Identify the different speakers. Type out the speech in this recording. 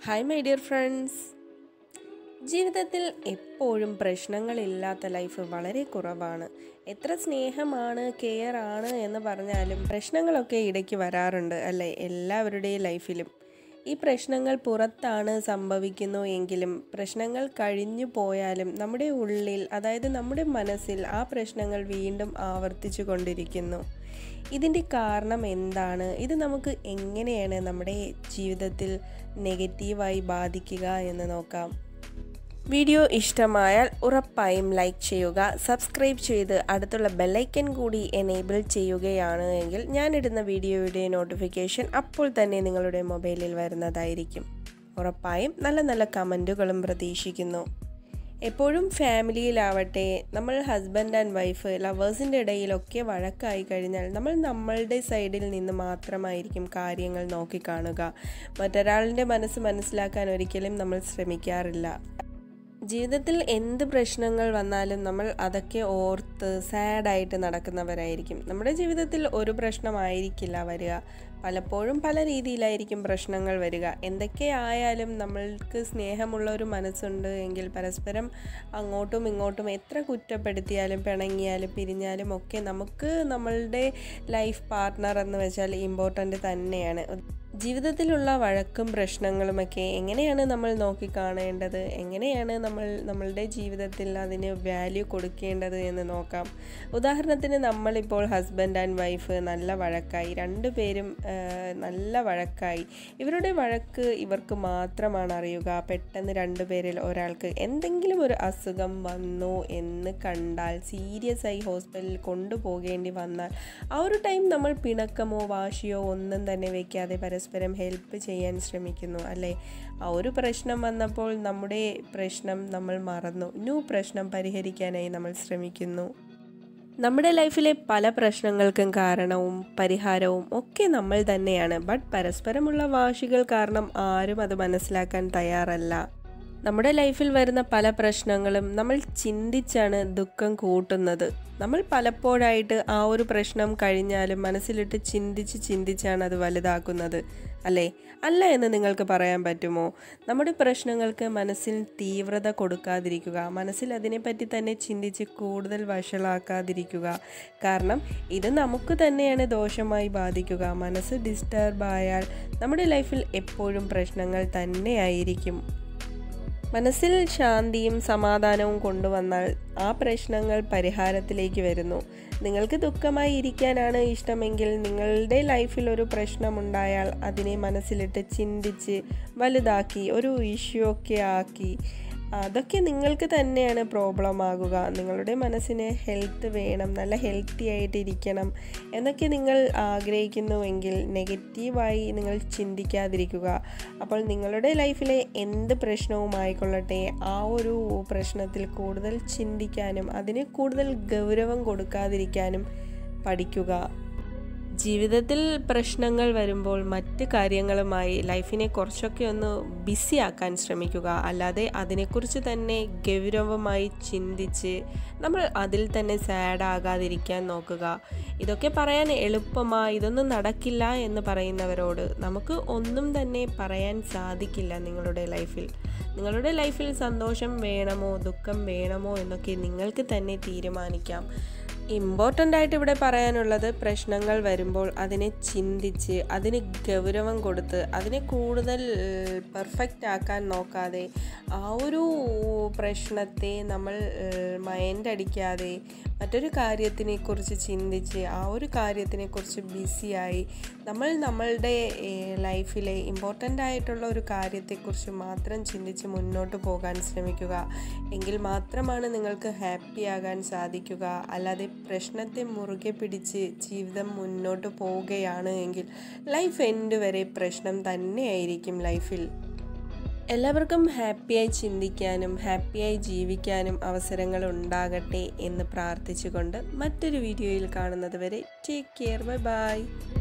Speaker 1: hi my dear friends ജീവിതത്തിൽ എപ്പോഴും പ്രശ്നങ്ങളില്ലാത്ത life വളരെ കുറവാണ് എത്ര സ്നേഹമാണ് കെയർ ആണ് എന്ന് പറഞ്ഞാലും പ്രശ്നങ്ങളൊക്കെ ഇടയ്ക്ക് വരാറുണ്ട് അല്ലേ എല്ലാവരുടെയും ലൈഫിലും ഈ പ്രശ്നങ്ങൾ പുറത്താണ് സംഭവിക്കുന്നു എങ്കിലും പ്രശ്നങ്ങൾ കഴിഞ്ഞു പോയാലും നമ്മുടെ ഉള്ളിൽ അതായത് നമ്മുടെ മനസ്സിൽ ആ പ്രശ്നങ്ങൾ വീണ്ടും ആവർത്തിച്ചു കൊണ്ടിരിക്കുന്നു ഇതിൻ്റെ കാരണം എന്താണ് ഇത് നമുക്ക് എങ്ങനെയാണ് നമ്മുടെ ജീവിതത്തിൽ നെഗറ്റീവായി ബാധിക്കുക എന്ന് നോക്കാം വീഡിയോ ഇഷ്ടമായാൽ ഉറപ്പായും ലൈക്ക് ചെയ്യുക സബ്സ്ക്രൈബ് ചെയ്ത് അടുത്തുള്ള ബെല്ലൈക്കൻ കൂടി എനേബിൾ ചെയ്യുകയാണ് എങ്കിൽ ഞാനിടുന്ന വീഡിയോയുടെ നോട്ടിഫിക്കേഷൻ അപ്പോൾ തന്നെ നിങ്ങളുടെ മൊബൈലിൽ വരുന്നതായിരിക്കും ഉറപ്പായും നല്ല നല്ല കമൻറ്റുകളും പ്രതീക്ഷിക്കുന്നു എപ്പോഴും ഫാമിലിയിലാവട്ടെ നമ്മൾ ഹസ്ബൻഡ് ആൻഡ് വൈഫ് ലവേഴ്സിൻ്റെ ഇടയിലൊക്കെ വഴക്കായി കഴിഞ്ഞാൽ നമ്മൾ നമ്മളുടെ സൈഡിൽ നിന്ന് മാത്രമായിരിക്കും കാര്യങ്ങൾ നോക്കിക്കാണുക മറ്റൊരാളിൻ്റെ മനസ്സ് മനസ്സിലാക്കാൻ ഒരിക്കലും നമ്മൾ ശ്രമിക്കാറില്ല ജീവിതത്തിൽ എന്ത് പ്രശ്നങ്ങൾ വന്നാലും നമ്മൾ അതൊക്കെ ഓർത്ത് സാഡായിട്ട് നടക്കുന്നവരായിരിക്കും നമ്മുടെ ജീവിതത്തിൽ ഒരു പ്രശ്നമായിരിക്കില്ല വരിക പലപ്പോഴും പല രീതിയിലായിരിക്കും പ്രശ്നങ്ങൾ വരിക എന്തൊക്കെ ആയാലും നമ്മൾക്ക് സ്നേഹമുള്ള ഒരു മനസ്സുണ്ട് എങ്കിൽ പരസ്പരം അങ്ങോട്ടും ഇങ്ങോട്ടും എത്ര കുറ്റപ്പെടുത്തിയാലും പിണങ്ങിയാലും പിരിഞ്ഞാലും ഒക്കെ നമുക്ക് നമ്മളുടെ ലൈഫ് പാർട്ട്ണർ എന്ന് വെച്ചാൽ ഇമ്പോർട്ടൻ്റ് തന്നെയാണ് ജീവിതത്തിലുള്ള വഴക്കും പ്രശ്നങ്ങളുമൊക്കെ എങ്ങനെയാണ് നമ്മൾ നോക്കിക്കാണേണ്ടത് എങ്ങനെയാണ് നമ്മൾ നമ്മളുടെ ജീവിതത്തിൽ അതിന് വാല്യൂ കൊടുക്കേണ്ടത് എന്ന് നോക്കാം ഉദാഹരണത്തിന് നമ്മളിപ്പോൾ ഹസ്ബൻഡ് ആൻഡ് വൈഫ് നല്ല വഴക്കായി രണ്ടുപേരും നല്ല വഴക്കായി ഇവരുടെ വഴക്ക് ഇവർക്ക് മാത്രമാണ് അറിയുക പെട്ടെന്ന് രണ്ടുപേരിൽ ഒരാൾക്ക് എന്തെങ്കിലും ഒരു അസുഖം വന്നു എന്ന് കണ്ടാൽ സീരിയസ് ആയി ഹോസ്പിറ്റലിൽ കൊണ്ടുപോകേണ്ടി വന്നാൽ ആ ഒരു ടൈം നമ്മൾ പിണക്കമോ വാശിയോ ഒന്നും തന്നെ വെക്കാതെ പരസ്പരം ഹെൽപ്പ് ചെയ്യാൻ ശ്രമിക്കുന്നു അല്ലേ ആ ഒരു പ്രശ്നം വന്നപ്പോൾ നമ്മുടെ പ്രശ്നം നമ്മൾ മറന്നു ന്യൂ പ്രശ്നം പരിഹരിക്കാനായി നമ്മൾ ശ്രമിക്കുന്നു നമ്മുടെ ലൈഫിലെ പല പ്രശ്നങ്ങൾക്കും കാരണവും പരിഹാരവും ഒക്കെ നമ്മൾ തന്നെയാണ് ബട്ട് പരസ്പരമുള്ള വാശികൾ കാരണം ആരും അത് മനസ്സിലാക്കാൻ തയ്യാറല്ല നമ്മുടെ ലൈഫിൽ വരുന്ന പല പ്രശ്നങ്ങളും നമ്മൾ ചിന്തിച്ചാണ് ദുഃഖം കൂട്ടുന്നത് നമ്മൾ പലപ്പോഴായിട്ട് ആ ഒരു പ്രശ്നം കഴിഞ്ഞാലും മനസ്സിലിട്ട് ചിന്തിച്ച് ചിന്തിച്ചാണ് അത് വലുതാക്കുന്നത് അല്ലേ അല്ല എന്ന് നിങ്ങൾക്ക് പറയാൻ പറ്റുമോ നമ്മുടെ പ്രശ്നങ്ങൾക്ക് മനസ്സിൽ തീവ്രത കൊടുക്കാതിരിക്കുക മനസ്സിൽ അതിനെപ്പറ്റി തന്നെ ചിന്തിച്ച് കൂടുതൽ വഷളാക്കാതിരിക്കുക കാരണം ഇത് നമുക്ക് തന്നെയാണ് ദോഷമായി ബാധിക്കുക മനസ്സ് ഡിസ്റ്റർബ് ആയാൽ നമ്മുടെ ലൈഫിൽ എപ്പോഴും പ്രശ്നങ്ങൾ തന്നെയായിരിക്കും മനസ്സിൽ ശാന്തിയും സമാധാനവും കൊണ്ടുവന്നാൽ ആ പ്രശ്നങ്ങൾ പരിഹാരത്തിലേക്ക് വരുന്നു നിങ്ങൾക്ക് ദുഃഖമായി ഇരിക്കാനാണ് ഇഷ്ടമെങ്കിൽ നിങ്ങളുടെ ലൈഫിൽ ഒരു പ്രശ്നമുണ്ടായാൽ അതിനെ മനസ്സിലിട്ട് ചിന്തിച്ച് വലുതാക്കി ഒരു ഇഷ്യൂ ഒക്കെ ആക്കി അതൊക്കെ നിങ്ങൾക്ക് തന്നെയാണ് പ്രോബ്ലം ആകുക നിങ്ങളുടെ മനസ്സിന് ഹെൽത്ത് വേണം നല്ല ഹെൽത്തി ആയിട്ട് ഇരിക്കണം എന്നൊക്കെ നിങ്ങൾ ആഗ്രഹിക്കുന്നുവെങ്കിൽ നെഗറ്റീവായി നിങ്ങൾ ചിന്തിക്കാതിരിക്കുക അപ്പോൾ നിങ്ങളുടെ ലൈഫിലെ എന്ത് പ്രശ്നവും ആയിക്കൊള്ളട്ടെ ആ ഒരു പ്രശ്നത്തിൽ കൂടുതൽ ചിന്തിക്കാനും അതിന് കൂടുതൽ ഗൗരവം കൊടുക്കാതിരിക്കാനും പഠിക്കുക ജീവിതത്തിൽ പ്രശ്നങ്ങൾ വരുമ്പോൾ മറ്റ് കാര്യങ്ങളുമായി ലൈഫിനെ കുറച്ചൊക്കെ ഒന്ന് ബിസി ആക്കാൻ ശ്രമിക്കുക അല്ലാതെ അതിനെക്കുറിച്ച് തന്നെ ഗൗരവമായി ചിന്തിച്ച് നമ്മൾ അതിൽ തന്നെ സാഡ് ആകാതിരിക്കാൻ നോക്കുക ഇതൊക്കെ പറയാൻ എളുപ്പമാ ഇതൊന്നും നടക്കില്ല എന്ന് പറയുന്നവരോട് നമുക്ക് ഒന്നും തന്നെ പറയാൻ സാധിക്കില്ല നിങ്ങളുടെ ലൈഫിൽ നിങ്ങളുടെ ലൈഫിൽ സന്തോഷം വേണമോ ദുഃഖം വേണമോ എന്നൊക്കെ നിങ്ങൾക്ക് തന്നെ തീരുമാനിക്കാം ഇമ്പോർട്ടൻ്റ് ആയിട്ട് ഇവിടെ പറയാനുള്ളത് പ്രശ്നങ്ങൾ വരുമ്പോൾ അതിനെ ചിന്തിച്ച് അതിന് ഗൗരവം കൊടുത്ത് അതിനെ കൂടുതൽ പെർഫെക്റ്റ് ആക്കാൻ നോക്കാതെ ആ ഒരു പ്രശ്നത്തെ നമ്മൾ മൈൻഡ് അടിക്കാതെ മറ്റൊരു കാര്യത്തിനെ കുറിച്ച് ചിന്തിച്ച് ആ ഒരു കാര്യത്തിനെ കുറിച്ച് ബിസിയായി നമ്മൾ നമ്മളുടെ ലൈഫിലെ ഇമ്പോർട്ടൻ്റ് ആയിട്ടുള്ള ഒരു കാര്യത്തെക്കുറിച്ച് മാത്രം ചിന്തിച്ച് മുന്നോട്ട് പോകാൻ ശ്രമിക്കുക എങ്കിൽ മാത്രമാണ് നിങ്ങൾക്ക് ഹാപ്പി ആകാൻ സാധിക്കുക അല്ലാതെ പ്രശ്നത്തെ മുറുകെ പിടിച്ച് ജീവിതം മുന്നോട്ട് പോവുകയാണ് എങ്കിൽ ലൈഫ് എൻഡ് വരെ പ്രശ്നം തന്നെയായിരിക്കും ലൈഫിൽ എല്ലാവർക്കും ഹാപ്പിയായി ചിന്തിക്കാനും ഹാപ്പിയായി ജീവിക്കാനും അവസരങ്ങൾ ഉണ്ടാകട്ടെ എന്ന് പ്രാർത്ഥിച്ചുകൊണ്ട് മറ്റൊരു വീഡിയോയിൽ കാണുന്നത് വരെ ടേക്ക് കെയർ ബൈ ബൈ